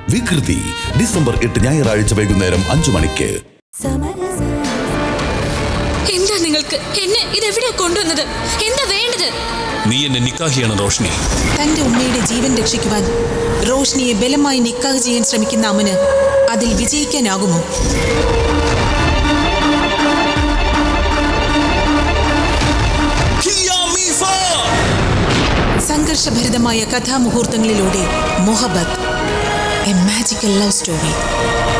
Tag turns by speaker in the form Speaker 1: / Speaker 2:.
Speaker 1: വികൃതി ഡിസംബർ എട്ട് ഞായറാഴ്ച വൈകുന്നേരം അഞ്ചു മണിക്ക്
Speaker 2: എന്താ നിങ്ങൾക്ക് എന്നെ ഇതെവിടെയാ കൊണ്ടുവന്നത് എന്താ വേണ്ടത്
Speaker 3: നീ എന്നെ നിക്കാഹ് ചെയ്യണം റോഷ്നി
Speaker 4: തന്റെ ഉമ്മയുടെ ജീവൻ രക്ഷിക്കുവാൻ റോഷ്നിയെ ബലമായി നിക്കാഹ് ചെയ്യാൻ ശ്രമിക്കുന്ന അമന് അതിൽ വിജയിക്കാനാകുമോ സംഘർഷഭരിതമായ കഥാമുഹൂർത്തങ്ങളിലൂടെ Mohabbat a magical love story